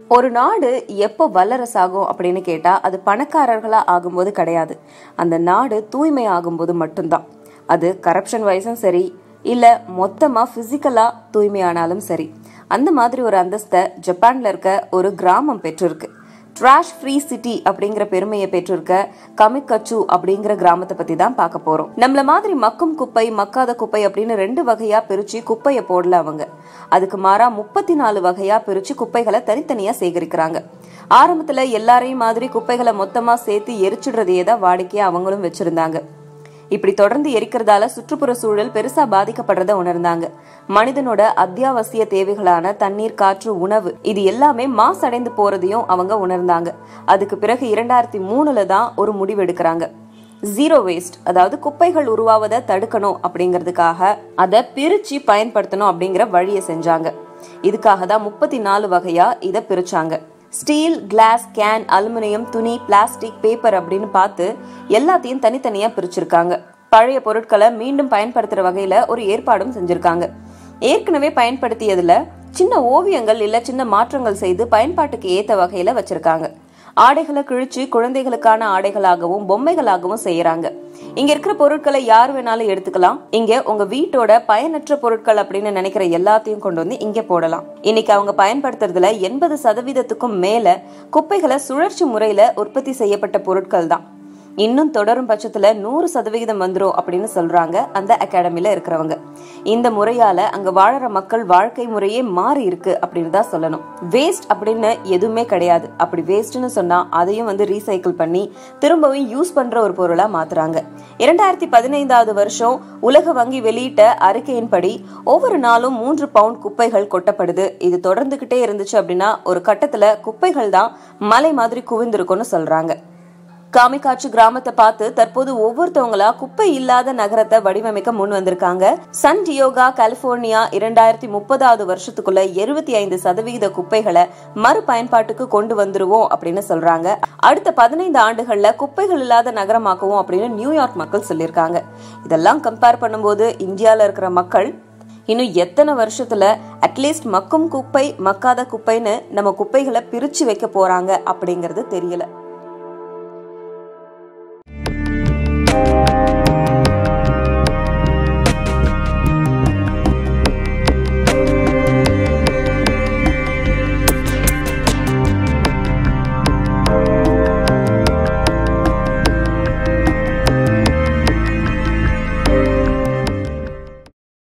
ஒரு நாடு எப்போ வல்லரசாகும் அப்படின்னு கேட்டா அது பணக்காரர்களா ஆகும்போது கிடையாது அந்த நாடு தூய்மை ஆகும்போது மட்டும்தான் அது கரப்ஷன் வைஸும் சரி இல்ல மொத்தமா பிசிக்கலா தூய்மையானாலும் சரி அந்த மாதிரி ஒரு அந்தஸ்தை ஜப்பான்ல இருக்க ஒரு கிராமம் பெற்றிருக்கு ட்ராஷ் ஃப்ரீ சிட்டி அப்படிங்கிற பெருமையை பெற்றிருக்க கமிக்கச்சு அப்படிங்கிற கிராமத்தை பத்தி தான் பார்க்க போறோம் நம்மள மாதிரி மக்கும் குப்பை மக்காத குப்பை அப்படின்னு ரெண்டு வகையா பிரிச்சு குப்பையை போடல அவங்க அதுக்கு மாறா முப்பத்தி நாலு வகையா பிரிச்சு குப்பைகளை தனித்தனியா சேகரிக்கிறாங்க ஆரம்பத்துல எல்லாரையும் மாதிரி குப்பைகளை மொத்தமா சேர்த்து எரிச்சிடுறதையே தான் வாடிக்கையா அவங்களும் வச்சிருந்தாங்க இப்படி தொடர்ந்து எரிக்கிறதால சுற்றுப்புற சூழல் பெருசா பாதிக்கப்படுறத உணர்ந்தாங்க மனிதனோட அத்தியாவசிய தேவைகளான தண்ணீர் காற்று உணவு இது எல்லாமே மாசடைந்து போறதையும் அவங்க உணர்ந்தாங்க அதுக்கு பிறகு இரண்டாயிரத்தி மூணுல தான் ஒரு முடிவு எடுக்கிறாங்க ஜீரோ வேஸ்ட் அதாவது குப்பைகள் உருவாவதை தடுக்கணும் அப்படிங்கிறதுக்காக அதை பிரிச்சு பயன்படுத்தணும் அப்படிங்கிற வழியை செஞ்சாங்க இதுக்காக தான் முப்பத்தி நாலு வகையா இதை பிரிச்சாங்க ஸ்டீல் கிளாஸ் கேன் அலுமினியம் துணி பிளாஸ்டிக் பேப்பர் அப்படின்னு பார்த்து எல்லாத்தையும் தனித்தனியா பிரிச்சிருக்காங்க பழைய பொருட்களை மீண்டும் பயன்படுத்துற வகையில ஒரு ஏற்பாடும் செஞ்சிருக்காங்க ஏற்கனவே பயன்படுத்தியதுல சின்ன ஓவியங்கள் இல்ல சின்ன மாற்றங்கள் செய்து பயன்பாட்டுக்கு ஏத்த வகையில வச்சிருக்காங்க ஆடைகளை கிழிச்சு குழந்தைகளுக்கான ஆடைகளாகவும் பொம்மைகளாகவும் செய்யறாங்க இங்க இருக்கிற பொருட்களை யார் வேணாலும் எடுத்துக்கலாம் இங்க உங்க வீட்டோட பயனற்ற பொருட்கள் அப்படின்னு நினைக்கிற எல்லாத்தையும் கொண்டு வந்து இங்க போடலாம் இன்னைக்கு அவங்க பயன்படுத்துறதுல எண்பது சதவீதத்துக்கும் மேல குப்பைகளை சுழற்சி முறையில உற்பத்தி செய்யப்பட்ட பொருட்கள் தான் இன்னும் தொடரும் பட்சத்துல நூறு சதவிகிதம் வந்துரும் அப்படின்னு சொல்றாங்க அந்த அகாடமில இருக்கிறவங்க இந்த முறையால அங்க வாழற மக்கள் வாழ்க்கை முறையே மாறி இருக்கு அப்படின்னு தான் சொல்லணும் வேஸ்ட் அப்படின்னு எதுவுமே கிடையாது அப்படி வேஸ்ட்னு சொன்னா அதையும் வந்து ரீசைக்கிள் பண்ணி திரும்பவும் யூஸ் பண்ற ஒரு பொருளா மாத்துறாங்க இரண்டாயிரத்தி பதினைந்தாவது வருஷம் உலக வங்கி வெளியிட்ட அறிக்கையின்படி ஒவ்வொரு நாளும் மூன்று பவுண்ட் குப்பைகள் கொட்டப்படுது இது தொடர்ந்துகிட்டே இருந்துச்சு அப்படின்னா ஒரு கட்டத்துல குப்பைகள் தான் மலை மாதிரி குவிந்திருக்கும்னு சொல்றாங்க காமிகாட்சி கிராமத்தை பார்த்து தற்போது ஒவ்வொருத்தவங்களா குப்பை இல்லாத நகரத்தை வடிவமைக்க முன் வந்திருக்காங்க சன் டியோகா கலிபோர்னியா இரண்டாயிரத்தி முப்பதாவது வருஷத்துக்குள்ள இருபத்தி ஐந்து சதவிகித குப்பைகளை மறுபயன்பாட்டுக்கு கொண்டு வந்துருவோம் அப்படின்னு சொல்றாங்க அடுத்த பதினைந்து ஆண்டுகள்ல குப்பைகள் இல்லாத நகரமாக்குவோம் அப்படின்னு நியூயார்க் மக்கள் சொல்லியிருக்காங்க இதெல்லாம் கம்பேர் பண்ணும்போது இந்தியால இருக்கிற மக்கள் இன்னும் எத்தனை வருஷத்துல அட்லீஸ்ட் மக்கும் குப்பை மக்காத குப்பைன்னு நம்ம குப்பைகளை பிரிச்சு வைக்க போறாங்க அப்படிங்கறது தெரியல